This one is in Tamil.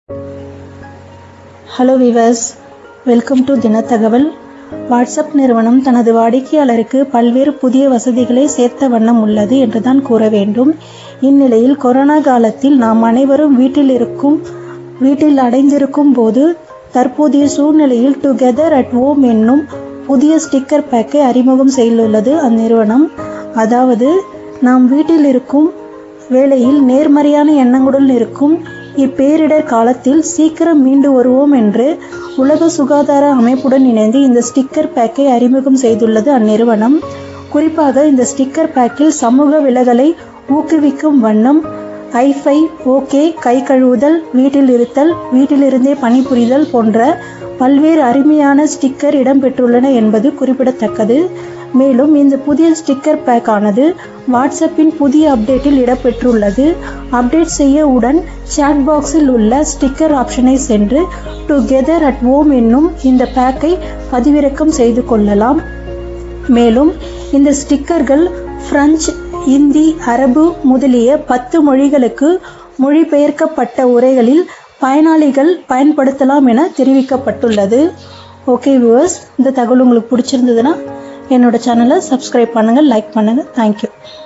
hello viewers welcome to Dinathagaval WhatsApp நிறுவனம் தனது வாடிக்கையாளருக்கு பல்வேறு புதிய வசதிகளை சேர்த்த வண்ணம் உள்ளது என்றுதான் கூற வேண்டும் இந்நிலையில் கொரோனா காலத்தில் நாம் அனைவரும் வீட்டில் இருக்கும் வீட்டில் அடைந்திருக்கும் போது தற்போதைய சூழ்நிலையில் டுகெதர் அட் ஹோம் என்னும் புதிய ஸ்டிக்கர் பேக்கை அறிமுகம் செய்துள்ளது அந்நிறுவனம் அதாவது நாம் வீட்டில் இருக்கும் வேளையில் நேர்மறையான எண்ணங்களுடன் இருக்கும் இப்பேரிடர் காலத்தில் சீக்கிரம் மீண்டு வருவோம் என்று உலக சுகாதார அமைப்புடன் இணைந்து இந்த ஸ்டிக்கர் பேக்கை அறிமுகம் செய்துள்ளது அந்நிறுவனம் குறிப்பாக இந்த ஸ்டிக்கர் பேக்கில் சமூக விலகலை ஊக்குவிக்கும் வண்ணம் ஐஃபை ஓகே கை கழுவுதல் வீட்டில் இருத்தல் வீட்டிலிருந்தே பணிபுரிதல் போன்ற பல்வேறு அருமையான ஸ்டிக்கர் இடம்பெற்றுள்ளன என்பது குறிப்பிடத்தக்கது மேலும் இந்த புதிய ஸ்டிக்கர் பேக் ஆனது வாட்ஸ்அப்பின் புதிய அப்டேட்டில் இடம்பெற்றுள்ளது அப்டேட் செய்ய உடன் சாட் பாக்ஸில் உள்ள ஸ்டிக்கர் ஆப்ஷனை சென்று டுகெதர் அட் ஹோம் என்னும் இந்த பேக்கை பதிவிறக்கம் செய்து கொள்ளலாம் மேலும் இந்த ஸ்டிக்கர்கள் பிரெஞ்சு இந்தி அரபு முதலிய பத்து மொழிகளுக்கு மொழிபெயர்க்கப்பட்ட உரைகளில் பயனாளிகள் பயன்படுத்தலாம் என தெரிவிக்கப்பட்டுள்ளது ஓகே வியூவர்ஸ் இந்த தகவல் உங்களுக்கு பிடிச்சிருந்ததுன்னா என்னோட சேனலை சப்ஸ்கிரைப் பண்ணுங்கள் லைக் பண்ணுங்கள் தேங்க்யூ